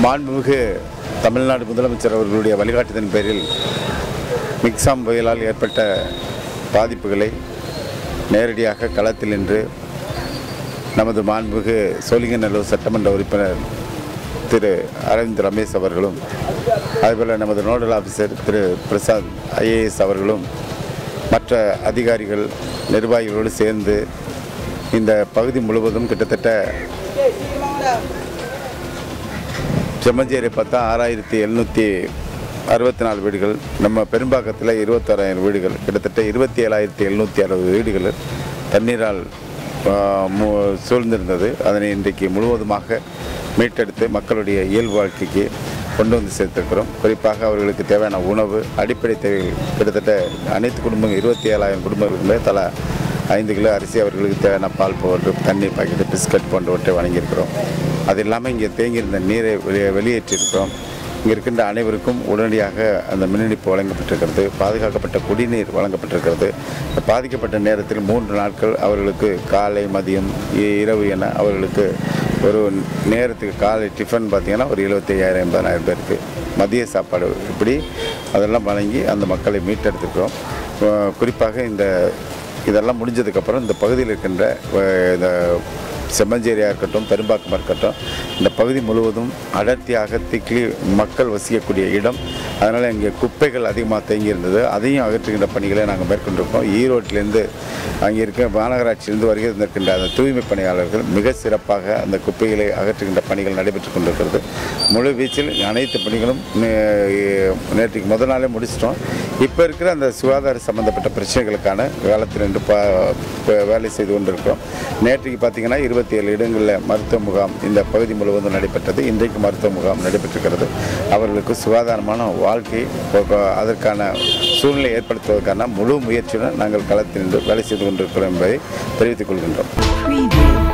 மாண்புமிகு தமிழ்நாடு முதலமைச்சர் அவர்களுடைய வழிகாட்டுதலின் பேரில் மிக்சாம் புயலால் ஏற்பட்ட பாதிப்புகளை நேரடியாக களத்தில் நின்று நமது மாண்புமிகு சோழிங்கநல்லூர் சட்டமன்ற உறுப்பினர் திரு அரவிந்த் ரமேஷ் அவர்களும் அதேபோல் நமது nodal officer Thiru Prasad IAS அவர்களும் மற்ற அதிகாரிகள் நிர்வாகிகளோடு சேர்ந்து இந்த பகுதி முழுவதும் கிட்டத்தட்ட செம்மஞ்சேரி பார்த்தா ஆறாயிரத்தி எழுநூற்றி அறுபத்தி நாலு வீடுகள் நம்ம பெரும்பாக்கத்தில் இருபத்தாறாயிரம் வீடுகள் கிட்டத்தட்ட இருபத்தி ஏழாயிரத்தி எழுநூற்றி அறுபது வீடுகள் தண்ணீரால் ஆ, மு- சூழ்ந்திருந்தது அதனை இன்றைக்கு முழுவதுமாக மீட்டெடுத்து மக்களுடைய இயல்பு வாழ்க்கைக்கு கொண்டு வந்து சேர்த்திருக்கிறோம் குறிப்பாக அவர்களுக்கு தேவையான உணவு அடிப்படை தேவைகள் கிட்டத்தட்ட அனைத்து குடும்பங்கள் இருபத்தி ஏழாயிரம் குடும்பங்களுக்குமே தலா ஐந்து கிலோ அரிசி அவர்களுக்கு தேவையான பால் பவுடர் தண்ணீர் பாக்கெட்டு பிஸ்கட் போன்றவற்றை வழங்கியிருக்கிறோம் அது இல்லாமல் இங்கே தேங்கியிருந்த நீரை வெளியே வெளியேற்றியிருக்கிறோம் இங்கே இருக்கின்ற அனைவருக்கும் உடனடியாக அந்த மின் இணைப்பு வழங்கப்பட்டிருக்கிறது பாதுகாக்கப்பட்ட குடிநீர் வழங்கப்பட்டிருக்கிறது இந்த பாதிக்கப்பட்ட நேரத்தில் மூன்று நாட்கள் அவர்களுக்கு காலை மதியம் இ- இரவு என அவர்களுக்கு ஒரு நேரத்துக்கு காலை டிஃபன் பார்த்திங்கன்னா ஒரு எழுபத்தையாயிரம் எண்பதாயிரம் பேருக்கு மதிய சாப்பாடு இப்படி அதெல்லாம் வழங்கி அந்த மக்களை மீட்டெடுத்துக்கிறோம் அஹ் குறிப்பாக இந்த இதெல்லாம் முடிஞ்சதுக்கப்புறம் இந்த பகுதியில் இருக்கின்ற அஹ், இந்த செம்மஞ்சேரியாக இருக்கட்டும் பெரும்பாக்கமாக இருக்கட்டும் இந்த பகுதி முழுவதும் அடர்த்தியாக திக்லி மக்கள் வசிக்கக்கூடிய இடம் அதனால் இங்கே குப்பைகள் அதிகமாக தேங்கி இருந்தது அதையும் அகற்றுகின்ற பணிகளை நாங்கள் மேற்கொண்டிருக்கோம் ஈரோட்டிலேருந்து அங்கே இருக்க மாநகராட்சியிலிருந்து வருகை தந்திருக்கின்ற அந்த தூய்மை பணியாளர்கள் மிக சிறப்பாக அந்த குப்பைகளை அகற்றுகின்ற பணிகள் நடைபெற்று கொண்டிருக்கிறது முழு வீச்சில் அனைத்து பணிகளும் நே- நேற்றுக்கு முதல் நாளே முடிச்சிட்டோம் இப்போ இருக்கிற அந்த சுகாதார சம்பந்தப்பட்ட பிரச்சனைகளுக்கான காலத்தில் நின்று பா ப- வேலை செய்து கொண்டிருக்கிறோம் நேற்றுக்கு பார்த்தீங்கன்னா இருபத்தி ஏழு இடங்களில் மருத்துவ முகாம் இந்த பகுதி முழுவதும் நடைபெற்றது இன்றைக்கு மருத்துவ முகாம் நடைபெற்றிருக்கிறது அவர்களுக்கு சுகாதாரமான வாழ்க்கை போக- அதற்கான சூழ்நிலை ஏற்படுத்துவதற்கான முழு முயற்சியுடன் நாங்கள் களத்தில் நின்று வேலை செய்து கொண்டிருக்கிறோம் என்பதை தெரிவித்துக் கொள்கின்றோம் Preview.